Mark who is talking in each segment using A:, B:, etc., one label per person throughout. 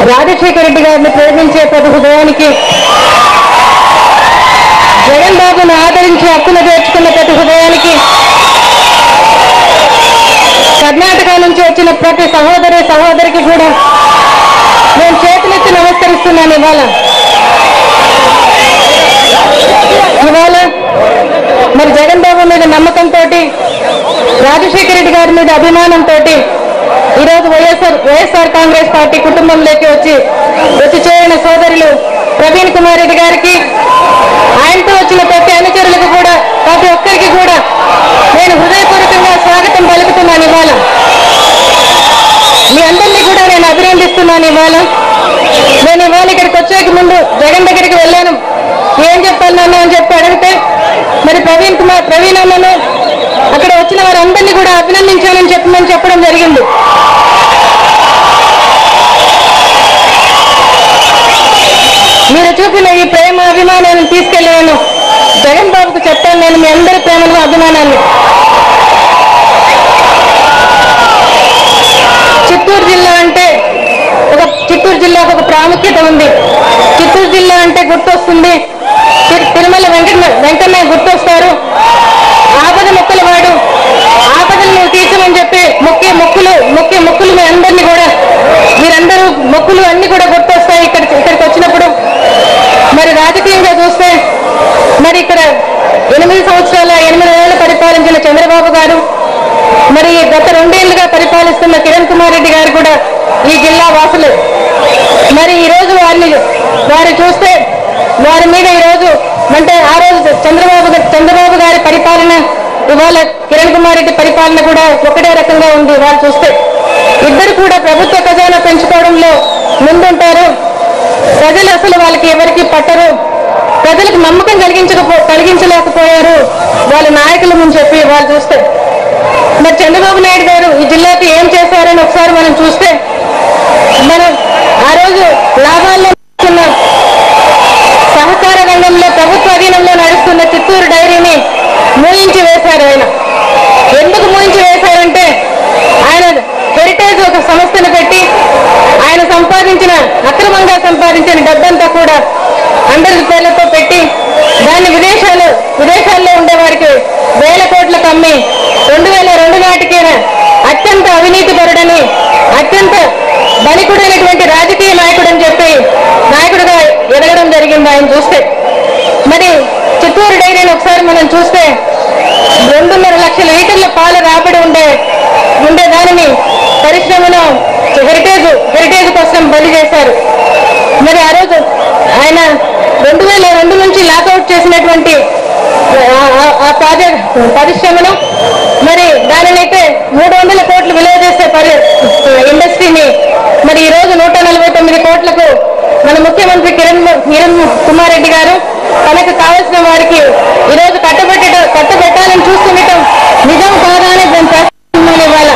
A: రాజశేఖర రెడ్డి గారిని ప్రేమించే ప్రతి హృదయానికి జగన్ బాబును ఆదరించి హక్కును చేర్చుకున్న ప్రతి హృదయానికి కర్ణాటక నుంచి వచ్చిన ప్రతి సహోదరి సహోదరికి కూడా నేను చేతులెత్తి నమస్కరిస్తున్నాను ఇవాళ ఇవాళ మరి జగన్ బాబు మీద నమ్మకంతో రాజశేఖర రెడ్డి గారి మీద అభిమానంతో ఈరోజు వైఎస్ఆర్ వైఎస్ఆర్ కాంగ్రెస్ పార్టీ కుటుంబంలోకి వచ్చి వచ్చి చేరిన సోదరులు ప్రవీణ్ కుమార్ రెడ్డి గారికి ఆయనతో వచ్చిన ప్రతి అనుచరులకు కూడా ప్రతి ఒక్కరికి కూడా నేను హృదయపూర్వకంగా స్వాగతం పలుకుతున్నాను ఇవాళ మీ అందరినీ కూడా నేను అభినందిస్తున్నాను ఇవాళ నేను ఇవాళ ఇక్కడికి వచ్చేకి ముందు జగన్ దగ్గరికి వెళ్ళాను ఏం చెప్పాలి నాన్న అని చెప్పి అడిగితే మరి ప్రవీణ్ కుమార్ ప్రవీణ్ అన్నను అక్కడ వచ్చిన వారందరినీ కూడా అభినందించానని చెప్పమని చెప్పడం జరిగింది మీరు చూపిన ఈ ప్రేమ అభిమానాన్ని తీసుకెళ్ళి నేను జగన్ బాబుకు చెప్తాను నేను మీ అందరి ప్రేమను అభిమానాన్ని చిత్తూరు జిల్లా అంటే ఒక చిత్తూరు జిల్లాకు ఒక ప్రాముఖ్యత ఉంది చిత్తూరు జిల్లా అంటే గుర్తొస్తుంది తి- తిరుమల వెంకట వెంకన్న గుర్తొస్తారు ఆపద మొక్కల వాడు ఆపదలు నువ్వు తీర్చమని చెప్పి ముఖ్య మొక్కులు ముఖ్య మొక్కులు మీ అందరినీ కూడా మీరందరూ మొక్కులు అన్ని కూడా గుర్తొస్తాయి ఇక్కడ ఇక్కడికి వచ్చినప్పుడు మరి రాజకీయంగా చూస్తే మరి ఇక్కడ ఎనిమిది సంవత్సరాల ఎనిమిది ఏళ్ళు పరిపాలించిన చంద్రబాబు గారు మరి గత రెండేళ్లుగా పరిపాలిస్తున్న కిరణ్ కుమార్ రెడ్డి గారు కూడా ఈ జిల్లా వాసులు మరి ఈ రోజు వారిని వారు చూస్తే వారి మీద ఈ రోజు అంటే ఆ రోజు చంద్రబాబు గా- చంద్రబాబు గారి పరిపాలన ఇవాళ కిరణ్ కుమార్ రెడ్డి పరిపాలన కూడా ఒకటే రకంగా ఉంది వాళ్ళు చూస్తే ఇద్దరు కూడా ప్రభుత్వ ఖజానా పెంచుకోవడంలో ముందుంటారు ప్రజలు అసలు వాళ్ళకి ఎవరికి పట్టరు ప్రజలకు నమ్మకం కలిగించకపో కలిగించలేకపోయారు వాళ్ళ నాయకులు ముందు చెప్పి వాళ్ళు చూస్తే మరి చంద్రబాబు నాయుడు గారు ఈ జిల్లాకి ఏం చేశారని ఒకసారి మనం చూస్తే మనం ఆ రోజు లాభాల్లో ఉన్న సహకార రంగంలో ప్రభుత్వ అధీనంలో నడుస్తున్న చిత్తూరు డైరీని మూయించి వేశారు ఆయన ఎందుకు మూయించి వేశారంటే ఆయన హెరిటేజ్ ఒక సంస్థను పెట్టి ఆయన సంపాదించిన అక్రమంగా సంపాదించిన డబ్బంతా కూడా అండర్ పేర్లతో పెట్టి దాన్ని విదేశాలు విదేశాల్లో ఉండే వారికి వేల కోట్లకు అమ్మి రెండు వేల రెండు నాటికి అత్యంత అవినీతి పరుడని అత్యంత బలికుడైనటువంటి రాజకీయ నాయకుడు అని చెప్పి నాయకుడుగా ఎదగడం జరిగింది ఆయన చూస్తే మరి చిత్తూరు డైరీని ఒకసారి మనం చూస్తే రెండున్నర లక్షల లీటర్ల పాల రాబడి ఉండే ఉండే దానిని పరిశ్రమలో హెరిటేజ్ హెరిటేజ్ కోసం బలి చేశారు మరి ఆ రోజు ఆయన రెండు వేల రెండు నుంచి లాకౌట్ చేసినటువంటి ఆ- ఆ- ఆ ప్రాజెక్ట్ పరిశ్రమను మరి దానినైతే మూడు వందల కోట్లు విలువ చేసే పరి ఇండస్ట్రీని మరి ఈ రోజు నూట నలభై తొమ్మిది కోట్లకు మన ముఖ్యమంత్రి కిరణ్ ము- కిరణ్ కుమార్ రెడ్డి గారు తనకు కావలసిన వారికి ఈ రోజు కట్టబెట్ట కట్టబెట్టాలని చూస్తుండటం నిజం కాగానే దాన్ని చేస్తున్నాను ఇవాళ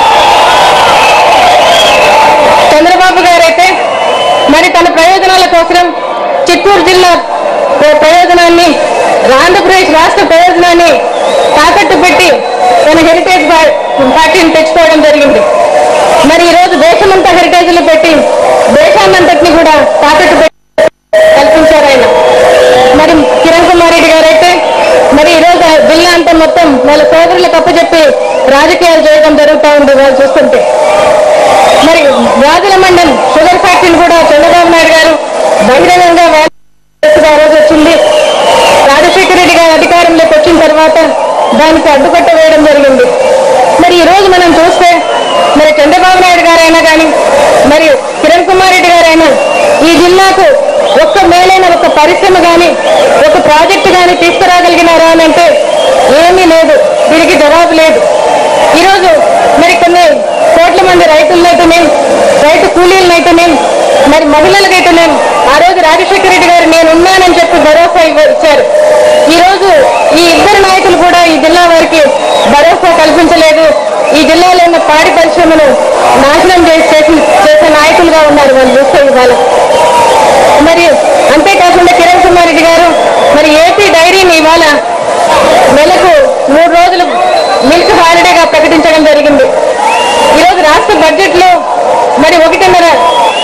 A: చంద్రబాబు గారైతే మరి తన ప్రయోజనాల కోసం చిత్తూరు జిల్లా ప్ర- ప్రయోజనాన్ని ఆంధ్రప్రదేశ్ రాష్ట్ర ప్రయోజనాన్ని తాకట్టు పెట్టి తన హెరిటేజ్ పా- పార్టీని తెచ్చుకోవడం జరిగింది మరి ఈ రోజు దేశమంతా హెరిటేజ్లు పెట్టి దేశాన్నంతటిని కూడా తాకట్టు పెట్టి కల్పించారు ఆయన మరి కిరణ్ కుమార్ రెడ్డి గారు అయితే మరి ఈ రోజు ఆ జిల్లా అంతా మొత్తం వాళ్ళ సోదరులకు అప్పచెప్పి రాజకీయాలు చేయడం జరుగుతూ ఉంది వాళ్ళు చూస్తుంటే మరి రాజుల మండల్ షుగర్ ఫ్యాక్టరీని కూడా చంద్రబాబు నాయుడు గారు బహిరంగంగా వేల ఆ రోజు వచ్చింది రాజశేఖర రెడ్డి గారు అధికారంలోకి వచ్చిన తర్వాత దానికి అడ్డుకట్ట వేయడం జరిగింది మరి ఈ రోజు మనం చూస్తే మరి చంద్రబాబు నాయుడు గారైనా కానీ మరి కిరణ్ కుమార్ రెడ్డి గారైనా ఈ జిల్లాకు ఒక్క మేలైన ఒక పరిశ్రమ కానీ ఒక ప్రాజెక్టు కానీ తీసుకురాగలిగినారా అని అంటే ఏమీ లేదు దీనికి జవాబు లేదు ఈరోజు మరి కొన్ని కోట్ల మంది రైతులనైతేనే రైతు కూలీలనైతేనే మరి మహిళలకైతేనే ఆ రోజు రాజశేఖర రెడ్డి గారు నేను ఉన్నానని చెప్పి భరోసా ఇవ్వ- ఇచ్చారు ఈ రోజు ఈ ఇద్దరు నాయకులు కూడా ఈ జిల్లా వారికి భరోసా కల్పించలేదు ఈ జిల్లాలో ఉన్న పాడి పరిశ్రమను నాశనం చేసి చేసి- చేసే నాయకులుగా ఉన్నారు వాళ్ళు చూస్తే ఇవాళ మరి అంతేకాకుండా కిరణ్ కుమార్ రెడ్డి గారు మరి ఏపీ డైరీని ఇవాళ నెలకు మూడు రోజులు మిల్క్ హాలిడేగా ప్రకటించడం జరిగింది ఈరోజు రాష్ట్ర బడ్జెట్ లో మరి ఒకటిన్నర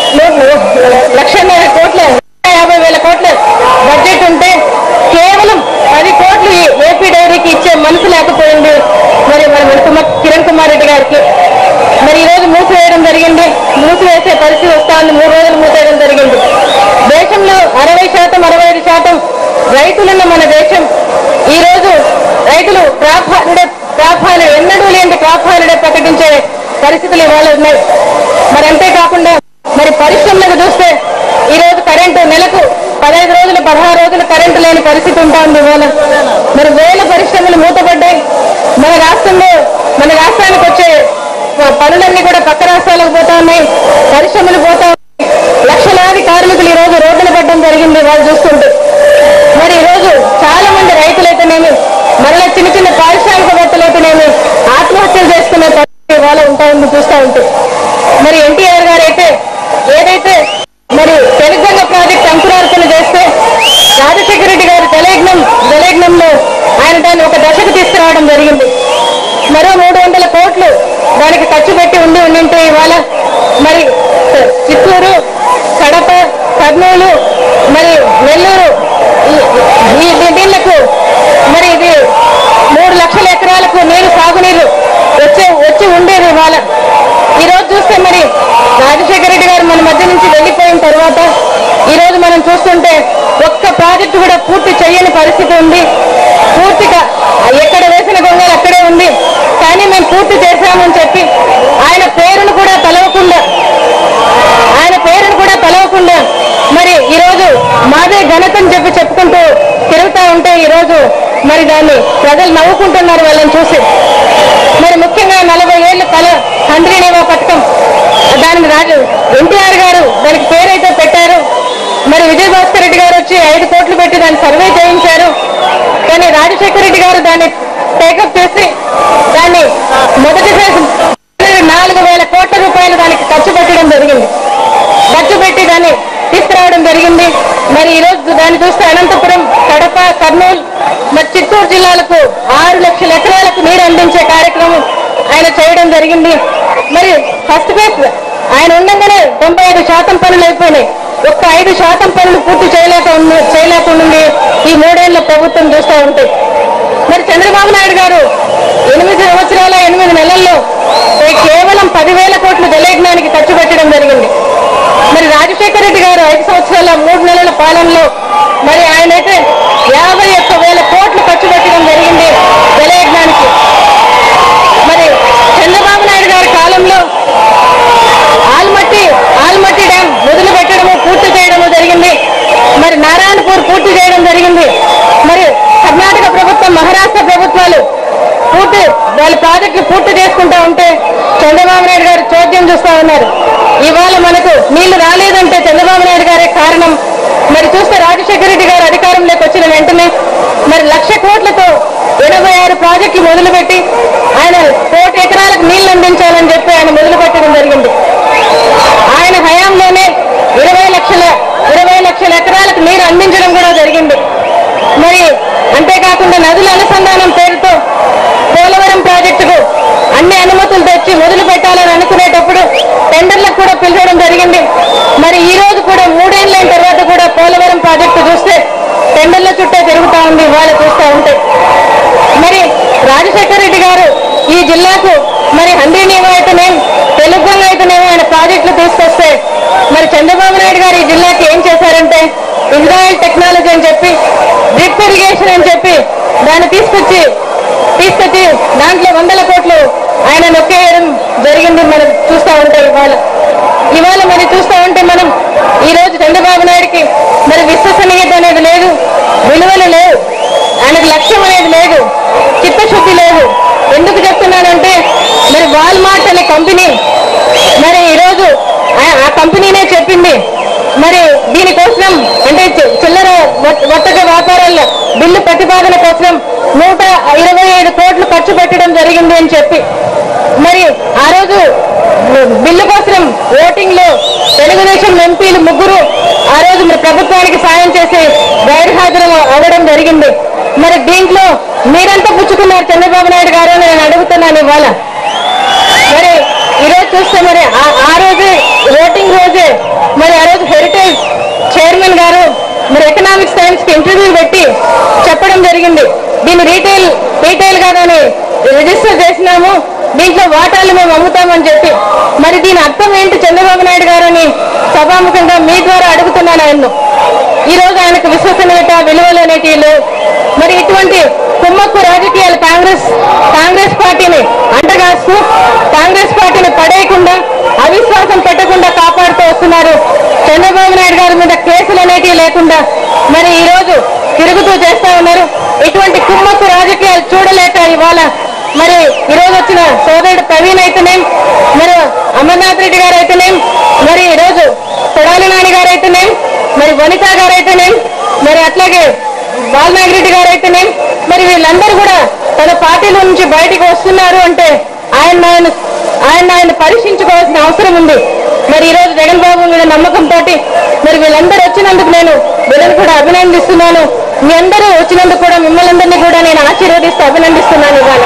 A: లక్షన్నర కోట్ల యాభై వేల కోట్ల బడ్జెట్ ఉంటే కేవలం పది కోట్లు ఈ ఏపీ డైరీకి ఇచ్చే మనసు లేకపోయింది మరి మరి మన కుమార్ కిరణ్ కుమార్ రెడ్డి గారికి మరి ఈ రోజు మూసివేయడం జరిగింది మూసివేసే పరిస్థితి వస్తా ఉంది మూడు రోజులు మూసేయడం జరిగింది దేశంలో అరవై శాతం అరవై ఐదు శాతం రైతులున్న మన దేశం ఈ రోజు రైతులు క్రాప్ హాలిడే క్రాప్ హాలిడే ఎన్నడూ లేని క్రాప్ హాలిడే ప్రకటించే పరిస్థితులు ఇవాళ ఉన్నాయి మరి అంతేకాకుండా మరి పరిశ్రమలకు చూస్తే ఈ రోజు కరెంటు నెలకు పదహైదు రోజులు పదహారు రోజులు కరెంటు లేని పరిస్థితి ఉంటుంది ఇవాళ మరి వేల పరిశ్రమలు మూతపడ్డాయి మన రాష్ట్రంలో మన రాష్ట్రానికి వచ్చే పనులన్నీ కూడా పక్క రాష్ట్రాలకు పోతా ఉన్నాయి పరిశ్రమలు పోతా ఉన్నాయి లక్షలాది కార్మికులు ఈ రోజు రోడ్డున పడడం జరిగింది వాళ్ళు చూస్తుంటే మరి ఈ రోజు చాలా మంది రైతులైతేనేమి మరలా చిన్న చిన్న పారిశ్రామికవేత్తలైతేనేమి ఆత్మహత్యలు చేసుకునే పరిస్థితి ఇవాళ ఉంటా ఉంది చూస్తూ ఉంటే మరి ఎన్టీఆర్ గారు అయితే ఏదైతే మరి తెలుగంగ ప్రాజెక్ట్ అంకురార్పణ చేస్తే రాజశేఖర రెడ్డి గారు జలయజ్ఞం జలయజ్ఞంలో ఆయన దాన్ని ఒక దశకు తీసుకురావడం జరిగింది మరో మూడు వందల కోట్లు దానికి ఖర్చు పెట్టి ఉండి ఉండింటే ఇవాళ మరి చిత్తూరు కడప కర్నూలు మరి నెల్లూరు ఈ- ఈ ఈ దీళ్లకు మరి ఇది మూడు లక్షల ఎకరాలకు నీరు సాగునీరు వచ్చే వచ్చి ఉండేది ఇవాళ ఈ రోజు చూస్తే మరి రాజశేఖర రెడ్డి గారు మన మధ్య నుంచి వెళ్ళిపోయిన తర్వాత ఈ రోజు మనం చూస్తుంటే ఒక్క ప్రాజెక్టు కూడా పూర్తి చేయని పరిస్థితి ఉంది పూర్తిగా ఎక్కడ వేసిన గొంగలు అక్కడే ఉంది కానీ మేము పూర్తి చేశామని చెప్పి ఆయన పేరును కూడా తలవకుండా ఆయన పేరును కూడా తలవకుండా మరి ఈ రోజు మాదే ఘనతని చెప్పి చెప్పుకుంటూ తిరుగుతా ఉంటే ఈ రోజు మరి దాన్ని ప్రజలు నవ్వుకుంటున్నారు వాళ్ళని చూసి మరి ముఖ్యంగా నలభై ఏళ్ళు కల తండ్రి నేవా పథకం దానికి రాజు ఎన్టీఆర్ గారు దానికి పేరైతే పెట్టారు మరి విజయభాస్కర్ రెడ్డి గారు వచ్చి ఐదు కోట్లు పెట్టి దాన్ని సర్వే చేయించారు కానీ రాజశేఖర రెడ్డి గారు దాన్ని టేకప్ చేసి దాన్ని మొదటి ఫేజ్ నాలుగు వేల కోట్ల రూపాయలు దానికి ఖర్చు పెట్టడం జరిగింది ఖర్చు పెట్టి దాన్ని తీసుకురావడం జరిగింది మరి ఈ రోజు దాన్ని చూస్తే అనంతపురం కడప కర్నూలు మరి చిత్తూరు జిల్లాలకు ఆరు లక్షల ఎకరాలకు నీరు అందించే కార్యక్రమం ఆయన చేయడం జరిగింది మరి ఫస్ట్ ఫేజ్ ఆయన ఉండగానే తొంభై ఐదు శాతం పనులు అయిపోయినాయి ఒక్క ఐదు శాతం పనులు పూర్తి చేయలేక ఉంది చేయలేకుండా ఈ మూడేళ్ల ప్రభుత్వం చూస్తూ ఉంటాయి మరి చంద్రబాబు నాయుడు గారు ఎనిమిది సంవత్సరాల ఎనిమిది నెలల్లో కేవలం పదివేల కోట్లు జలయజ్ఞానికి ఖర్చు పెట్టడం జరిగింది మరి రాజశేఖర రెడ్డి గారు ఐదు సంవత్సరాల మూడు నెలల పాలనలో మరి ఆయన అయితే యాభై ఒక్క వేల కోట్లు ఖర్చు పెట్టడం జరిగింది జలయజ్ఞానికి మరి చంద్రబాబు నాయుడు గారి కాలంలో ఆల్మట్టి ఆల్మట్టి డ్యాం మొదలు పెట్టడము పూర్తి చేయడము జరిగింది మరి నారాయణపూర్ పూర్తి చేయడం జరిగింది మరి కర్ణాటక ప్రభుత్వం మహారాష్ట్ర ప్రభుత్వాలు పూర్తి వాళ్ళ ప్రాజెక్టులు పూర్తి చేసుకుంటా ఉంటే చంద్రబాబు నాయుడు గారు చోద్యం చూస్తా ఉన్నారు ఇవాళ మనకు నీళ్లు రాలేదంటే చంద్రబాబు నాయుడు గారే కారణం మరి చూస్తే రాజశేఖర రెడ్డి గారు అధికారంలోకి వచ్చిన వెంటనే మరి లక్ష కోట్లతో ఎనభై ఆరు ప్రాజెక్టులు మొదలుపెట్టి ఆయన కోటి ఎకరాలకు నీళ్లు అందించాలని చెప్పి ఆయన మొదలు పెట్టడం జరిగింది ఆయన హయాంలోనే ఇరవై లక్షల ఇరవై లక్షల ఎకరాలకు నీరు అందించడం కూడా జరిగింది మరి అంతేకాకుండా నదుల అనుసంధానం పేరుతో పోలవరం ప్రాజెక్టుకు అన్ని అనుమతులు తెచ్చి మొదలు పెట్టాలని అనుకునేటప్పుడు టెండర్లకు కూడా పిలవడం జరిగింది మరి ఈ రోజు కూడా మూడేళ్ళైన తర్వాత కూడా పోలవరం ప్రాజెక్టు చూస్తే టెండర్ల చుట్టే తిరుగుతా ఉంది వాళ్ళు చూస్తూ ఉంటే మరి రాజశేఖర రెడ్డి గారు ఈ జిల్లాకు మరి హంద్రీనీవో అయితేనేం తెలుగుగా అయితేనేమో ఆయన ప్రాజెక్టులు తీసుకొస్తే మరి చంద్రబాబు నాయుడు గారు ఈ జిల్లాకి ఏం చేశారంటే ఇజ్రాయెల్ టెక్నాలజీ అని చెప్పి డ్రిప్ ఇరిగేషన్ అని చెప్పి దాన్ని తీసుకొచ్చి తీసుకొచ్చి దాంట్లో వందల కోట్లు ఆయన నొక్కేయడం జరిగింది మనం చూస్తూ ఉంటే ఇవాళ ఇవాళ మరి చూస్తూ ఉంటే మనం ఈ రోజు చంద్రబాబు నాయుడికి మరి విశ్వసనీయత అనేది లేదు విలువలు లేవు ఆయనకు లక్ష్యం అనేది లేదు చిత్తశుద్ధి లేదు ఎందుకు చెప్తున్నానంటే మరి వాల్మార్ట్ అనే కంపెనీ మరి ఈరోజు ఆ- ఆ కంపెనీనే చెప్పింది మరి దీనికోసం అంటే చి- చిల్లర వ- వర్తక వ్యాపారాల్లో బిల్లు ప్రతిపాదన కోసం నూట ఇరవై ఐదు కోట్లు ఖర్చు పెట్టడం జరిగింది అని చెప్పి మరి ఆ రోజు బిల్లు కోసం ఓటింగ్ లో తెలుగుదేశం ఎంపీలు ముగ్గురు ఆ రోజు మరి ప్రభుత్వానికి సాయం చేసి గైర్హాజరు అవ్వడం జరిగింది మరి దీంట్లో మీరంతా పుచ్చుకున్నారు చంద్రబాబు నాయుడు గారు అని నేను అడుగుతున్నాను ఇవాళ మరి ఈరోజు చూస్తే మరి ఆ- ఆ రోజే ఓటింగ్ రోజే మరి ఆ రోజు హెరిటేజ్ చైర్మన్ గారు మరి ఎకనామిక్స్ టైమ్స్ కి ఇంటర్వ్యూ పెట్టి చెప్పడం జరిగింది దీన్ని రీటైల్ రీటైల్ గా దాన్ని రిజిస్టర్ చేసినాము దీంట్లో వాటాలు మేము అమ్ముతామని చెప్పి మరి దీని అర్థం ఏంటి చంద్రబాబు నాయుడు గారు అని సభాముఖంగా మీ ద్వారా అడుగుతున్నాను ఆయన్ను ఈ రోజు ఆయనకు విశ్వసనీయత విలువలు అనేటివి లేవు మరి ఇటువంటి కుమ్మక్కు రాజకీయాలు కాంగ్రెస్ కాంగ్రెస్ పార్టీని అంటగాస్తూ కాంగ్రెస్ పార్టీని పడేయకుండా అవిశ్వాసం పెట్టకుండా కాపాడుతూ వస్తున్నారు చంద్రబాబు నాయుడు గారి మీద కేసులు అనేటివి లేకుండా మరి ఈ రోజు తిరుగుతూ చేస్తా ఉన్నారు ఇటువంటి కుమ్మక్కు రాజకీయాలు చూడలేక ఇవాళ మరి ఈ రోజు వచ్చిన సోదరుడు ప్రవీణ్ అయితేనేం మరి అమర్నాథ్ రెడ్డి గారు అయితేనేం మరి ఈ రోజు కొడాలి నాని గారు అయితేనేం మరి వనిత గారు అయితేనేం మరి అట్లాగే బాలనాగిరెడ్డి గారు అయితేనేం మరి వీళ్ళందరూ కూడా తన పార్టీల నుంచి బయటికి వస్తున్నారు అంటే ఆయన ఆయన ఆయన ఆయన పరీక్షించుకోవాల్సిన అవసరం ఉంది మరి ఈ రోజు జగన్ బాబు మీద నమ్మకంతో మరి వీళ్ళందరూ వచ్చినందుకు నేను వీళ్ళని కూడా అభినందిస్తున్నాను మీ అందరూ వచ్చినందుకు కూడా మిమ్మల్ని అందరినీ కూడా నేను ఆశీర్వదిస్తూ అభినందిస్తున్నాను ఇవాళ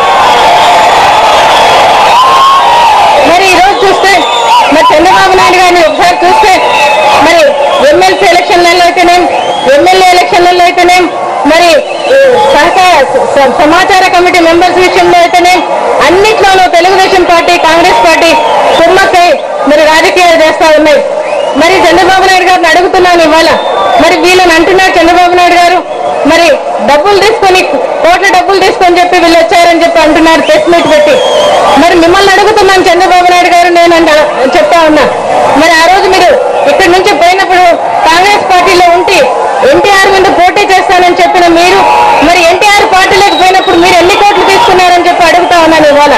A: మరి ఈ రోజు చూస్తే మరి చంద్రబాబు నాయుడు గారిని ఒకసారి చూస్తే మరి ఎమ్మెల్సీ ఎలక్షన్లలో అయితేనేం ఎమ్మెల్యే ఎలక్షన్లలో అయితేనేం మరి ఈ సహకార స- సమాచార కమిటీ మెంబర్స్ విషయంలో అయితేనేం అన్నిట్లోనూ తెలుగుదేశం పార్టీ కాంగ్రెస్ పార్టీ కుమ్మక్కై మరి రాజకీయాలు చేస్తా ఉన్నాయి మరి చంద్రబాబు నాయుడు గారిని అడుగుతున్నాను ఇవాళ మరి వీళ్ళని అంటున్నారు చంద్రబాబు నాయుడు గారు మరి డబ్బులు తీసుకొని కోట్ల డబ్బులు తీసుకొని చెప్పి వీళ్ళు వచ్చారని చెప్పి అంటున్నారు ప్రెస్ మీట్ పెట్టి మరి మిమ్మల్ని అడుగుతున్నాను చంద్రబాబు నాయుడు గారు నేను అంట చెప్తా ఉన్నా మరి ఆ రోజు మీరు ఇక్కడి నుంచి పోయినప్పుడు కాంగ్రెస్ పార్టీలో ఉండి ఎన్టీఆర్ మీద పోటీ చేస్తానని చెప్పిన మీరు మరి ఎన్టీఆర్ పార్టీలోకి పోయినప్పుడు మీరు ఎన్ని కోట్లు తీసుకున్నారని చెప్పి అడుగుతా ఉన్నాను ఇవాళ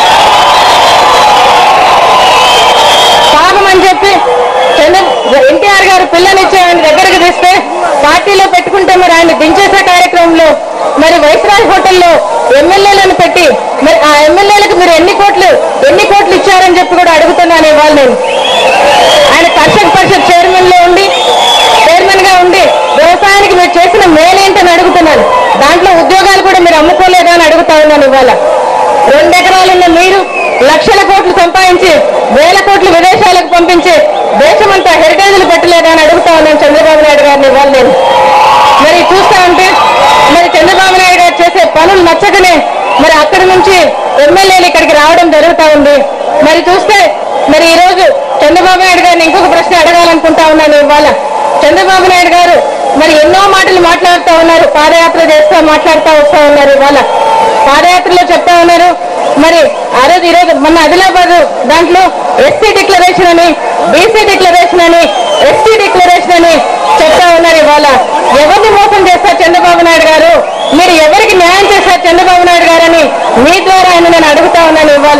A: పాపం అని చెప్పి చంద్ర ఎన్టీఆర్ గారు పిల్లనిచ్చి ఆయన దగ్గరకు తెస్తే పార్టీలో పెట్టుకుంటే మరి ఆయన దించేసే కార్యక్రమంలో మరి వైస్రాయ్ హోటల్లో ఎమ్మెల్యేలను పెట్టి మరి ఆ ఎమ్మెల్యేలకు మీరు ఎన్ని కోట్లు ఎన్ని కోట్లు ఇచ్చారని చెప్పి కూడా అడుగుతున్నాను ఇవాళ నేను ఆయన కర్షక పరిషత్ చైర్మన్ లో ఉండి చైర్మన్ గా ఉండి వ్యవసాయానికి మీరు చేసిన మేలేంటని అడుగుతున్నాను దాంట్లో ఉద్యోగాలు కూడా మీరు అమ్ముకోలేదా అని అడుగుతా ఉన్నాను ఇవాళ రెండు ఎకరాలున్న మీరు లక్షల కోట్లు సంపాదించి వేల కోట్లు విదేశాలకు పంపించి దేశమంతా హెరిటేజ్లు పెట్టలేదా అని అడుగుతా ఉన్నాను చంద్రబాబు నాయుడు గారిని ఇవాళ నేను మరి చూస్తా ఉంటే మరి చంద్రబాబు నాయుడు గారు చేసే పనులు నచ్చకనే మరి అక్కడి నుంచి ఎమ్మెల్యేలు ఇక్కడికి రావడం జరుగుతా ఉంది మరి చూస్తే మరి ఈ రోజు చంద్రబాబు నాయుడు గారిని ఇంకొక ప్రశ్న అడగాలనుకుంటా ఉన్నాను ఇవాళ చంద్రబాబు నాయుడు గారు మరి ఎన్నో మాటలు మాట్లాడుతూ ఉన్నారు పాదయాత్ర చేస్తూ మాట్లాడుతూ వస్తూ ఉన్నారు ఇవాళ పాదయాత్రలో చెప్తా ఉన్నారు మరి ఆ రోజు ఈ రోజు మొన్న ఆదిలాబాద్ దాంట్లో ఎస్సీ డిక్లరేషన్ అని బీసీ డిక్లరేషన్ అని ఎస్టీ డిక్లరేషన్ అని చెప్తా ఉన్నారు ఇవాళ ఎవరిని మోసం చేస్తారు చంద్రబాబు నాయుడు గారు మీరు ఎవరికి న్యాయం చేశారు చంద్రబాబు నాయుడు గారు అని మీ ద్వారా ఆయన నేను అడుగుతా ఉన్నాను ఇవాళ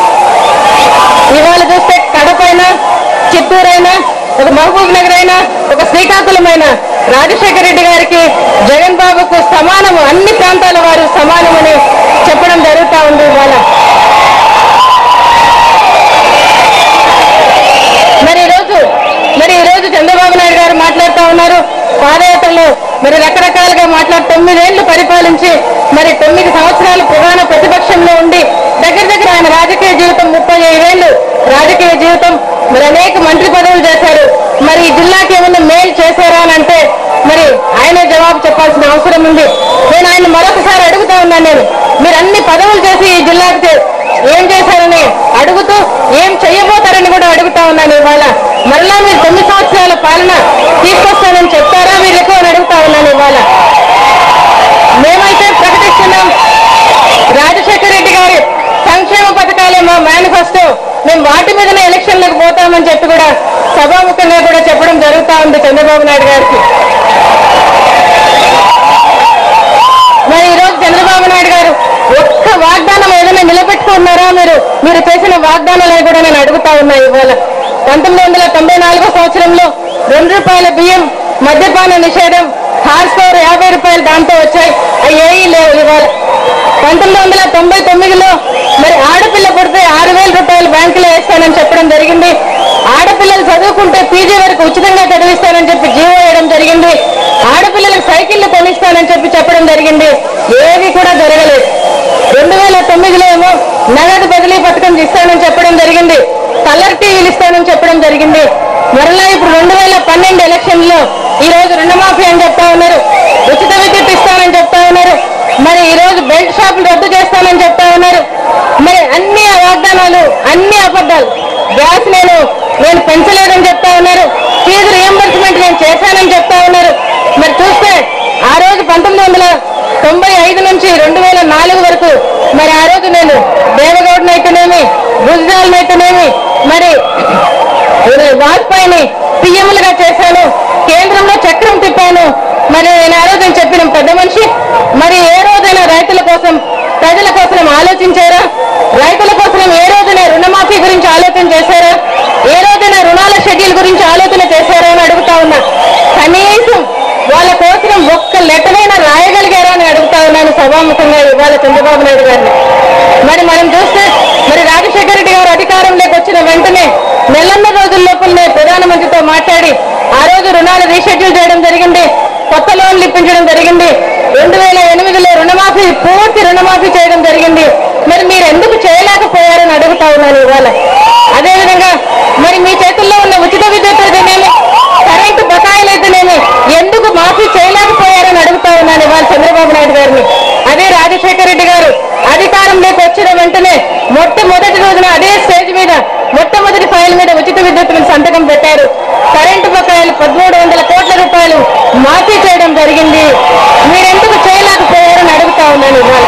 A: ఇవాళ చూస్తే కడపైన చిత్తూరైనా ఒక మహబూబ్ నగర్ అయినా ఒక శ్రీకాకుళం అయినా రాజశేఖర రెడ్డి గారికి జగన్ బాబుకు సమానము అన్ని ప్రాంతాల వారు సమానమని చెప్పడం జరుగుతా ఉంది ఇవాళ మరి ఈరోజు మరి ఈరోజు చంద్రబాబు నాయుడు గారు మాట్లాడుతూ ఉన్నారు పాదయాత్రలో మరి రకరకాలుగా మాట్లాడి తొమ్మిదేళ్లు పరిపాలించి మరి తొమ్మిది సంవత్సరాలు ప్రధాన ప్రతిపక్షంలో ఉండి దగ్గర దగ్గర ఆయన రాజకీయ జీవితం ముప్పై ఐదేళ్లు రాజకీయ జీవితం మరి అనేక మంత్రి పదవులు చేశారు మరి ఈ జిల్లాకి ఏమన్నా మేలు చేశారా అని అంటే మరి ఆయనే జవాబు చెప్పాల్సిన అవసరం ఉంది నేను ఆయన మరొకసారి అడుగుతా ఉన్నాను నేను మీరు అన్ని పదవులు చేసి ఈ జిల్లాకు చే- ఏం చేశారని అడుగుతూ ఏం చెయ్యబోతారని కూడా అడుగుతా ఉన్నాను ఇవాళ మరలా మీరు తొమ్మిది సంవత్సరాల పాలన తీసుకొస్తానని చెప్తారా మీరు ఎక్కువ అని అడుగుతా ఉన్నాను ఇవాళ మేమైతే ప్రకటిస్తున్నాం రాజశేఖర రెడ్డి గారి సంక్షేమ పథకాలే మా మేనిఫెస్టో మేము వాటి మీదనే ఎలక్షన్లకు పోతామని చెప్పి కూడా సభాముఖంగా కూడా చెప్పడం జరుగుతా ఉంది చంద్రబాబు నాయుడు గారికి మరి ఈ రోజు చంద్రబాబు నాయుడు గారు ఒక్క వాగ్దానం ఏదైనా నిలబెట్టుకున్నారా మీరు మీరు చేసిన వాగ్దానాలని కూడా నేను అడుగుతా ఉన్నా ఇవాళ పంతొమ్మిది వందల తొంభై నాలుగో సంవత్సరంలో రెండు రూపాయల బియ్యం మద్యపాన నిషేధం హార్స్ పవర్ యాభై రూపాయలు దాంతో వచ్చాయి అవి ఏమీ లేవు ఇవాళ పంతొమ్మిది వందల తొంభై తొమ్మిదిలో మరి ఆడపిల్ల పుడితే ఆరు వేల రూపాయలు బ్యాంకులో వేస్తానని చెప్పడం జరిగింది ఆడపిల్లలు చదువుకుంటే పీజీ వరకు ఉచితంగా చదివిస్తానని చెప్పి జీవో వేయడం జరిగింది ఆడపిల్లలకు సైకిళ్లు కొనిస్తానని చెప్పి చెప్పడం జరిగింది ఏది కూడా జరగలేదు రెండు వేల తొమ్మిదిలో ఏమో నగదు బదిలీ పథకం ఇస్తానని చెప్పడం జరిగింది కలర్ టీవీలు ఇస్తానని చెప్పడం జరిగింది మరలా ఇప్పుడు పన్నెండు ఎలక్షన్ లో ఈ రోజు రుణమాఫీ అని చెప్తా ఉన్నారు ఉచిత విద్యుత్ ఇస్తానని చెప్తా ఉన్నారు మరి ఈ రోజు బెల్ట్ షాపులు రద్దు చేస్తానని చెప్తా ఉన్నారు మరి అన్ని వాగ్దానాలు అన్ని అబద్ధాలు గ్యాస్ నేను నేను పెంచలేదని చెప్తా ఉన్నారు ఫీజు రియంబర్స్మెంట్ నేను చేశానని చెప్తా ఉన్నారు మరి చూస్తే ఆ రోజు పంతొమ్మిది వందల తొంభై ఐదు నుంచి రెండు వేల నాలుగు వరకు మరి ఆ రోజు నేను దేవగౌడని అయితేనేమి గుజరాల్ని అయితేనేమి మరి వాజ్పేయిని సీఎంలుగా చేశాను కేంద్రంలో చక్రం తిప్పాను మరి నేను ఆ రోజు చెప్పిన పెద్ద మనిషి మరి ఏ రోజైనా రైతుల కోసం ప్రజల కోసం ఆలోచించారా రైతుల కోసం ఏ రోజైనా రుణమాఫీ గురించి ఆలోచన చేశారా ఏ రోజైనా రుణాల షెడ్యూల్ గురించి ఆలోచన చేశారా అని అడుగుతా ఉన్నా కనీసం వాళ్ళ కోసం ఒక్క లెటరైనా రాయగలిగారా అని అడుగుతా ఉన్నాను సభాముఖంగా ఇవాళ చంద్రబాబు నాయుడు గారిని మరి మనం చూస్తే మరి రాజశేఖర రెడ్డి గారు అధికారంలోకి వచ్చిన వెంటనే నెలన్న రోజుల లోపలనే ప్రధానమంత్రితో మాట్లాడి ఆ రోజు రుణాలు రీషెడ్యూల్ చేయడం జరిగింది కొత్త లోన్లు ఇప్పించడం జరిగింది రెండు వేల ఎనిమిదిలో రుణమాఫీ పూర్తి రుణమాఫీ చేయడం జరిగింది మరి మీరు ఎందుకు చేయలేకపోయారని అడుగుతా ఉన్నాను ఇవాళ అదేవిధంగా మరి మీ చేతుల్లో ఉన్న ఉచిత విద్యుత్ అయితేనేమి కరెంటు బకాయిలు అయితేనేమి ఎందుకు మాఫీ చేయలేకపోయారని అడుగుతా ఉన్నాను ఇవాళ చంద్రబాబు నాయుడు గారిని అదే రాజశేఖర రెడ్డి గారు అధికారంలోకి వచ్చిన వెంటనే మొట్టమొదటి రోజున అదే స్టేజ్ మీద మొట్టమొదటి ఫైల్ మీద ఉచిత విద్యుత్ మీద సంతకం పెట్టారు కరెంటు బకాయిలు పదమూడు వందల కోట్ల రూపాయలు మాఫీ చేయడం జరిగింది మీరెందుకు చేయలేకపోయారని అడుగుతా ఉన్నాను ఇవాళ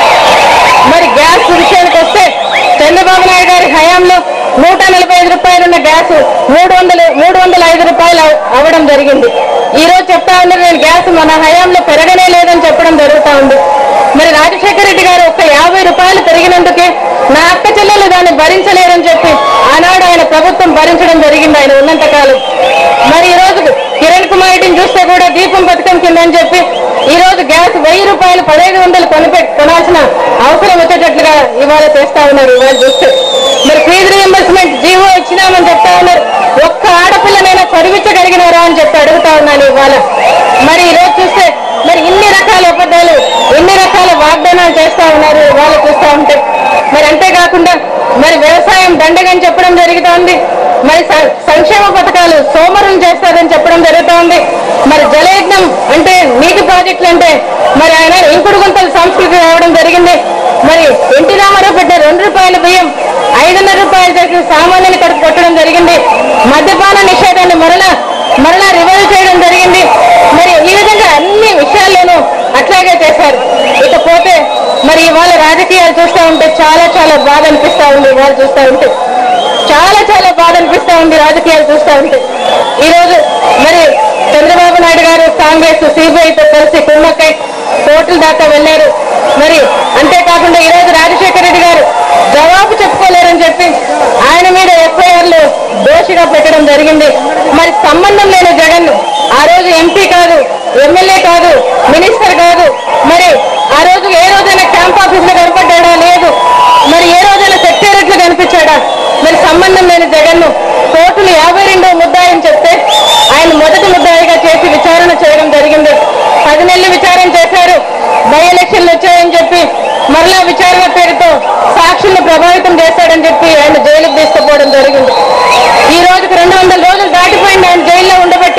A: మరి గ్యాస్ విషయానికి వస్తే చంద్రబాబు నాయుడు గారి హయాంలో నూట నలభై ఐదు రూపాయలు ఉన్న గ్యాస్ మూడు వందలు మూడు వందల ఐదు రూపాయలు అవ- అవ్వడం జరిగింది ఈ రోజు చెప్తా ఉన్నారు నేను గ్యాస్ మన హయాంలో పెరగనే లేదని చెప్పడం జరుగుతా ఉంది మరి రాజశేఖర రెడ్డి గారు ఒక్క యాభై రూపాయలు పెరిగినందుకే నా అక్క చెల్లెలు దాన్ని భరించలేరని చెప్పి ఆనాడు ఆయన ప్రభుత్వం భరించడం జరిగింది ఆయన ఉన్నంత కాలం మరి ఈ రోజు కిరణ్ కుమార్ రెడ్డిని చూస్తే కూడా దీపం పథకం కింద అని చెప్పి ఈ రోజు గ్యాస్ వెయ్యి రూపాయలు పదహైదు వందలు కొనిపెట్టి కొనాల్సిన అవసరం వచ్చేటట్లుగా ఇవాళ చేస్తా ఉన్నారు ఇవాళ చూస్తే మరి ఫీజు రియంబర్స్మెంట్ జీవో ఇచ్చినామని చెప్తా ఉన్నారు ఒక్క ఆడపిల్లనైనా చదివించగలిగినారా అని చెప్పి అడుగుతా ఉన్నాను ఇవాళ మరి ఈ రోజు చూస్తే మరి ఇన్ని రకాల అబద్ధాలు ఎన్ని రకాల వాగ్దానాలు చేస్తా ఉన్నారు ఇవాళ చూస్తా ఉంటే మరి అంతేకాకుండా మరి వ్యవసాయం దండగని చెప్పడం జరుగుతోంది మరి స- సంక్షేమ పథకాలు సోమరులు చేస్తారని చెప్పడం జరుగుతోంది మరి జలయజ్ఞం అంటే నీటి ప్రాజెక్టులు అంటే మరి ఆయన ఇంకుడు గుంతలు సంస్కృతి రావడం జరిగింది మరి ఎన్టీ రామారావు పెట్టే రెండు రూపాయల బియ్యం ఐదున్నర రూపాయలు చేసిన సామాన్యుని కడుపు కొట్టడం జరిగింది మద్యపాన నిషేధాన్ని మరలా మరలా రివైవ్ చేయడం జరిగింది మరి ఈ విధంగా అన్ని విషయాల్లోనూ అట్లాగే చేశారు ఇకపోతే మరి ఇవాళ రాజకీయాలు చూస్తూ ఉంటే చాలా చాలా బాధ అనిపిస్తా ఉంది ఇవాళ చూస్తూ ఉంటే చాలా చాలా బాధ అనిపిస్తా ఉంది రాజకీయాలు చూస్తూ ఉంటే ఈ రోజు మరి చంద్రబాబు నాయుడు గారు కాంగ్రెస్ సిబిఐతో కలిసి కుమ్మక్కై కోర్టుల దాకా వెళ్ళారు మరి అంతేకాకుండా ఈ రోజు రాజశేఖర రెడ్డి గారు జవాబు చెప్పుకోలేరని చెప్పి ఆయన మీద ఎఫ్ఐఆర్లు దోషిగా పెట్టడం జరిగింది మరి సంబంధం లేని జగన్ ఆ రోజు ఎంపీ కాదు ఎమ్మెల్యే కాదు మినిస్టర్ కాదు మరి ఆ రోజు ఏ రోజైనా క్యాంప్ ఆఫీస్ లో కనపడ్డా లేదు మరి ఏ రోజైనా సెక్రటరీ లో కనిపించాడా మరి సంబంధం లేని జగన్ కోర్టులు యాభై రెండో ముద్దాయని చెప్తే ఆయన మొదటి ముద్దాయిగా చేసి విచారణ చేయడం జరిగింది పది నెలలు విచారణ చేశారు బై ఎలక్షన్లు వచ్చాయని చెప్పి మరలా విచారణ పేరుతో సాక్షుల్ని ప్రభావితం చేశాడని చెప్పి ఆయన జైలుకు తీసుకుపోవడం జరిగింది ఈ రోజుకి రెండు వందల రోజులు దాటిపోయింది ఆయన జైల్లో ఉండబట్టి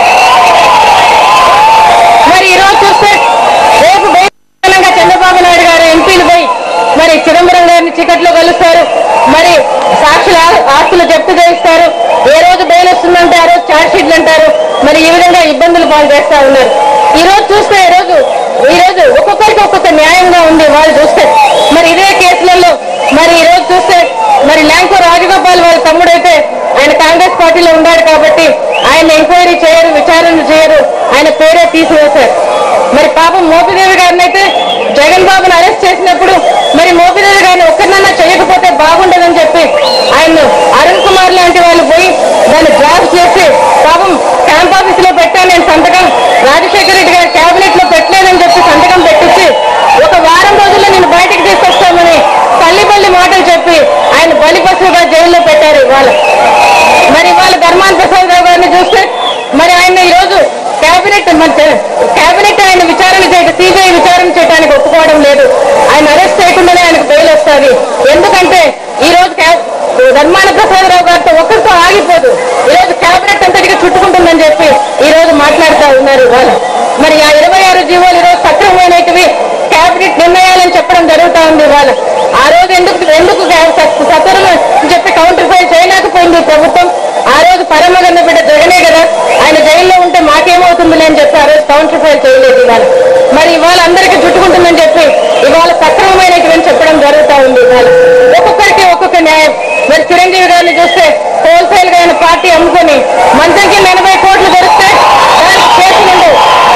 A: మరి ఈ రోజు చూస్తే రేపు బహిరంగంగా చంద్రబాబు నాయుడు గారు ఎంపీలు పోయి మరి చిదంబరం గారిని చీకట్లో కలుస్తారు మరి సాక్షుల ఆ- ఆస్తులు జప్తు చేయిస్తారు ఏ రోజు బెయిల్ వస్తుందంటే ఆ రోజు ఛార్జ్ షీట్లు అంటారు మరి ఈ విధంగా ఇబ్బందులు పాలు చేస్తా ఉన్నారు ఈ రోజు చూస్తే ఈ రోజు ఈ రోజు ఒక్కొక్కరికి ఒక్కొక్క న్యాయంగా ఉంది వాళ్ళు చూస్తే మరి ఇదే కేసులలో మరి ఈ రోజు చూస్తే మరి ల్యాంకో రాజగోపాల్ వాళ్ళ తమ్ముడైతే ఆయన కాంగ్రెస్ పార్టీలో ఉన్నాడు కాబట్టి ఆయన ఎంక్వైరీ చేయరు విచారణ చేయరు ఆయన పేరే తీసివేశారు మరి పాపం మోపిదేవి గారిని అయితే జగన్ బాబుని అరెస్ట్ చేసినప్పుడు మరి మోపిదేవి గారిని ఒక్కరినన్నా చేయకపోతే బాగుండదని చెప్పి ఆయన అరుణ్ కుమార్ లాంటి వాళ్ళు పోయి దాన్ని డ్రాఫ్ చేసి పాపం క్యాంప్ ఆఫీస్ లో పెట్టాను నేను సంతకం రాజశేఖర రెడ్డి గారి కేబినెట్ లో పెట్టలేదని చెప్పి సంతకం పెట్టించి ఒక వారం రోజుల్లో నేను బయటికి తీసుకొస్తామని తల్లి బల్లి మాటలు చెప్పి ఆయన బలి పశువుగా జైల్లో పెట్టారు ఇవాళ మరి ఇవాళ ధర్మాన్ ప్రసాద్ రావు గారిని చూస్తే మరి ఆయన ఈ రోజు కేబినెట్ కేబినెట్ మధ్య కేబినెట్ ఆయన విచారణ చేయడం సిబిఐ విచారణ చేయడానికి ఒప్పుకోవడం లేదు ఆయన అరెస్ట్ చేయకుండానే ఆయనకు బెయిల్ వస్తుంది ఎందుకంటే ఈ రోజు క్యా- ధర్మాన ప్రసాదరావు గారితో ఒక్కరితో ఆగిపోదు ఈ రోజు కేబినెట్ అంతటిగా చుట్టుకుంటుందని చెప్పి ఈ రోజు మాట్లాడుతూ ఉన్నారు ఇవాళ మరి ఆ ఇరవై ఆరు జీవోలు ఈ రోజు సక్రమమైనటివి కేబినెట్ నిర్ణయాలని చెప్పడం జరుగుతా ఉంది ఇవాళ ఆ రోజు ఎందుకు ఎందుకు సత్వరం అని చెప్పి కౌంటర్ ఫైల్ చేయలేకపోయింది ఈ ప్రభుత్వం ఆ రోజు పరమగన్న బిడ్డ జగనే కదా ఆయన జైల్లో ఉంటే మాకేమవుతుందిలే అని చెప్పి ఆ రోజు కౌంటర్ ఫైల్ చేయలేదు ఇవాళ మరి ఇవాళ అందరికీ చుట్టుకుంటుందని చెప్పి ఇవాళ సక్రమమైనటువంటి చెప్పడం జరుగుతా ఉంది ఇవాళ ఒక్కొక్కరికి ఒక్కొక్క న్యాయం మరి చిరంజీవి గారిని చూస్తే హోల్సేల్ గా ఆయన పార్టీ అమ్ముకొని మంచంకి ఎనభై కోట్లు దొరికితే దానికి కేసులు ఉండవు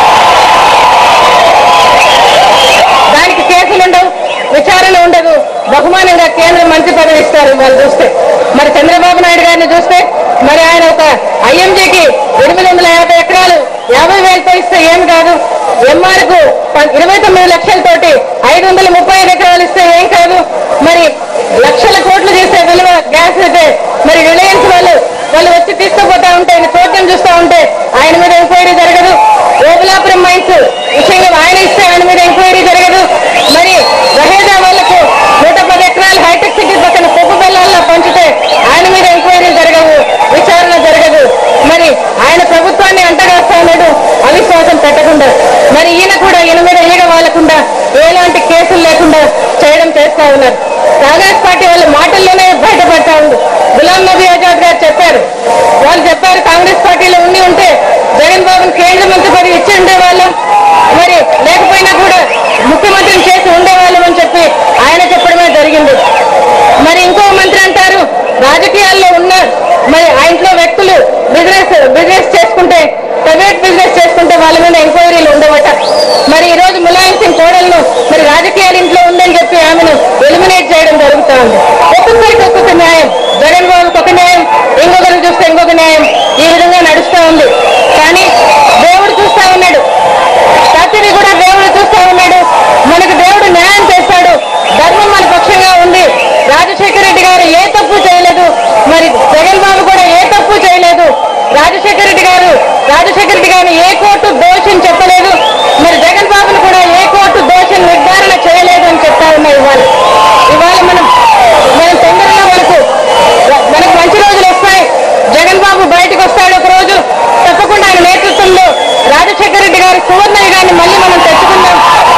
A: దానికి కేసులు ఉండవు విచారణ ఉండదు బహుమానంగా కేంద్రం మంత్రి పదవి ఇస్తారు వాళ్ళు చూస్తే మరి చంద్రబాబు నాయుడు గారిని చూస్తే మరి ఆయన ఒక ఐఎంజీకి ఎనిమిది వందల యాభై ఎకరాలు యాభై వేలతో ఇస్తే ఏం కాదు ఎంఆర్ కు ప- ఇరవై తొమ్మిది లక్షలతోటి ఐదు వందల ముప్పై ఐదు ఎకరాలు ఇస్తే ఏం కాదు మరి లక్షల కోట్లు చేసే విలువ గ్యాస్ అయితే మరి రిలయన్స్ వాళ్ళు వాళ్ళు వచ్చి తీసుకుపోతా ఉంటే ఆయన చోద్యం చూస్తా ఉంటే ఆయన మీద ఎంక్వైరీ జరగదు ఓబులాపురం మైన్స్ విషయంలో ఆయన ఇస్తే ఆయన మీద ఎంక్వైరీ జరగదు మరి రహేదా వాళ్లకు నూట పది ఎకరాలు హైటెక్ సిటీ పక్కన పొగ్గు బెల్లాల్లో పంచితే ఆయన మీద ఎంక్వైరీ జరగవు విచారణ జరగదు మరి ఆయన ప్రభుత్వాన్ని అంటగాస్తా ఉన్నాడు అవిశ్వాసం పెట్టకుండా మరి ఈయన కూడా ఈయన మీద ఈగ వాలకుండా ఎలాంటి కేసులు లేకుండా చేయడం చేస్తా ఉన్నారు కాంగ్రెస్ పార్టీ వాళ్ళ మాటల్లోనే బయటపడతా ఉంది గులాం నబీ ఆజాద్ గారు చెప్పారు వాళ్ళు చెప్పారు కాంగ్రెస్ పార్టీలో ఉండి ఉంటే జగన్ బాబుని కేంద్ర మంత్రి పదవి ఇచ్చి ఉండేవాళ్ళం మరి లేకపోయినా కూడా ముఖ్యమంత్రిని చేసి ఉండేవాళ్ళం అని చెప్పి ఆయన చెప్పడమే జరిగింది మరి ఇంకో మంత్రి అంటారు రాజకీయాల్లో ఉన్న మరి ఆ ఇంట్లో వ్యక్తులు బిజినెస్ బిజినెస్ చేసుకుంటే ప్రైవేట్ బిజినెస్ చేసుకుంటే వాళ్ళ మీద ఎంక్వైరీలు ఉండవట మరి ఈ రోజు ములాయం సింగ్ కోడలను మరి రాజకీయాల ఇంట్లో ఉందని చెప్పి ఆమెను ఎలిమినేట్ చేయడం జరుగుతా ఉంది ఒక్కొక్కరికి ఒక్కొక్క న్యాయం జగన్ బాబుకి ఒక న్యాయం ఇంకొకరు చూస్తే ఇంకొక న్యాయం ఈ విధంగా నడుస్తా ఉంది కానీ దేవుడు చూస్తా ఉన్నాడు ప్రతిదీ కూడా దేవుడు చూస్తా ఉన్నాడు మనకు దేవుడు న్యాయం చేస్తాడు ధర్మం మన పక్షంగా ఉంది రాజశేఖర రెడ్డి గారు ఏ తప్పు చేయలేదు మరి జగన్ బాబు కూడా ఏ తప్పు చేయలేదు రాజశేఖర రెడ్డి గారు రాజశేఖర రెడ్డి గారిని ఏ కోర్టు దోషం చెప్పలేదు మరి జగన్ బాబును కూడా ఏ కోర్టు దోషం నిర్ధారణ చేయలేదు అని చెప్తా ఉన్నాయి ఇవాళ ఇవాళ మనం మనం తొందరగా మనకు మనకు మంచి రోజులు వస్తాయి జగన్ బాబు బయటకు వస్తాడు ఒక రోజు తప్పకుండా ఆయన నేతృత్వంలో రాజశేఖర రెడ్డి గారి సువర్ణ యుగాన్ని మళ్ళీ మనం తెచ్చుకుందాం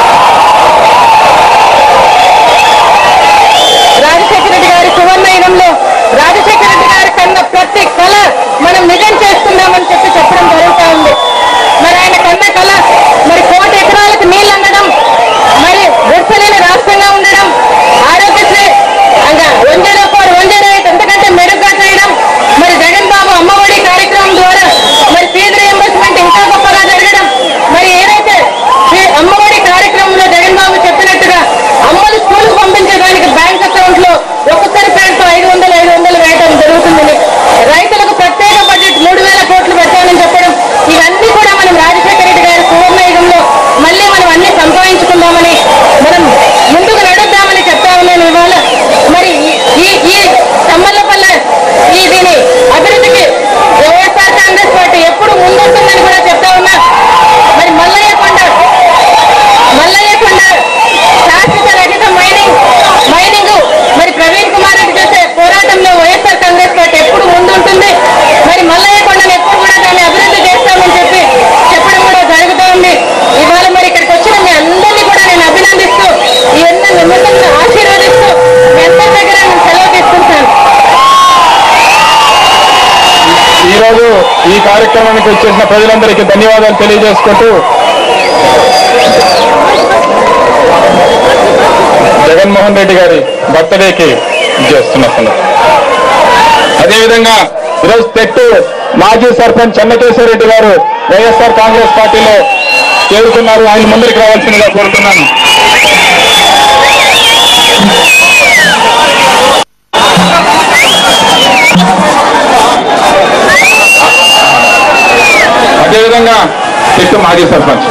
A: రాజశేఖర రెడ్డి గారి సువర్ణ యుగంలో రాజశేఖర రెడ్డి గారి కన్న ప్రతి కళ మనం నిజం చేసుకుందామని చెప్పి చెప్పడం జరుగుతూ ఉంది మరి ఆయన కన్న కళ మరి కోటి ఎకరాలకు నీళ్ళు అందడం మరి గుర్సలేని రాష్ట్రంగా ఉండడం ఆరోగ్యశ్రీ ఇంకా వంజన ఫోర్ వంజన ఎయిట్ ఎంతకంటే మెరుగ్గా చేయడం మరి జగన్ బాబు అమ్మఒడి కార్యక్రమం ద్వారా మరి ఫీజు రియంబర్స్మెంట్ ఇంకా గొప్పగా జరగడం మరి ఏదైతే ఫీ- అమ్మఒడి కార్యక్రమంలో జగన్ బాబు చెప్పినట్టుగా అమ్మలు స్కూల్ పంపించడానికి బ్యాంక్ అకౌంట్ లో ఒక్కొక్కరి పేరుతో ఐదు వందలు ఐదు వందలు వేయడం జరుగుతుంది రైతులకు ప్రత్యేక బడ్జెట్ మూడు వేల కోట్లు పెట్టాలని చెప్పడం ఇవన్నీ కూడా మనం రాజశేఖర రెడ్డి గారి సువర్ణ యుగంలో మళ్ళీ మనం అన్ని సంపాదించుకుందామని మనం ముందుకు నడుద్దామని చెప్తా ఉన్నాను ఇవాళ మరి ఈ- ఈ ఈ సమ్మల్లపల్లె ఈ దీని అభివృద్ధికి వైఎస్ఆర్ కాంగ్రెస్ పార్టీ ఎప్పుడు ముందుంటుందని కూడా చెప్తా ఉన్నా మరి మల్లయ్య కొండ మల్లయ్య కొండ శాశ్వత రహిత మైనింగ్ మైనింగ్ మరి ప్రవీణ్ కుమార్ రెడ్డి చేసే పోరాటంలో వైఎస్ఆర్ కాంగ్రెస్ పార్టీ ఎప్పుడు ముందుంటుంది మరి మల్లయ్య కొండను ఎప్పుడు కూడా దాన్ని అభివృద్ధి చేస్తామని చెప్పి చెప్పడం కూడా జరుగుతూ ఉంది ఇవాళ మరి ఇక్కడికి వచ్చిన మీ అందరినీ కూడా నేను అభినందిస్తూ ఈ ఎన్న నిమిషంలో ఆశీర్వదిస్తూ మీ అందరి దగ్గర నేను సెలవు తీసుకుంటాను
B: ఈ రోజు ఈ కార్యక్రమానికి వచ్చేసిన ప్రజలందరికీ ధన్యవాదాలు తెలియజేసుకుంటూ జగన్మోహన్ రెడ్డి గారి బర్త్డేకి చేస్తున్నప్పుడు అదేవిధంగా ఈరోజు తెట్టు మాజీ సర్పంచ్ చెన్నకేశ్వర రెడ్డి గారు వైఎస్ఆర్ కాంగ్రెస్ పార్టీలో చేరుతున్నారు ఆయన ముందరికి రావాల్సిందిగా కోరుతున్నాను అదేవిధంగా తెట్టు మాజీ సర్పంచ్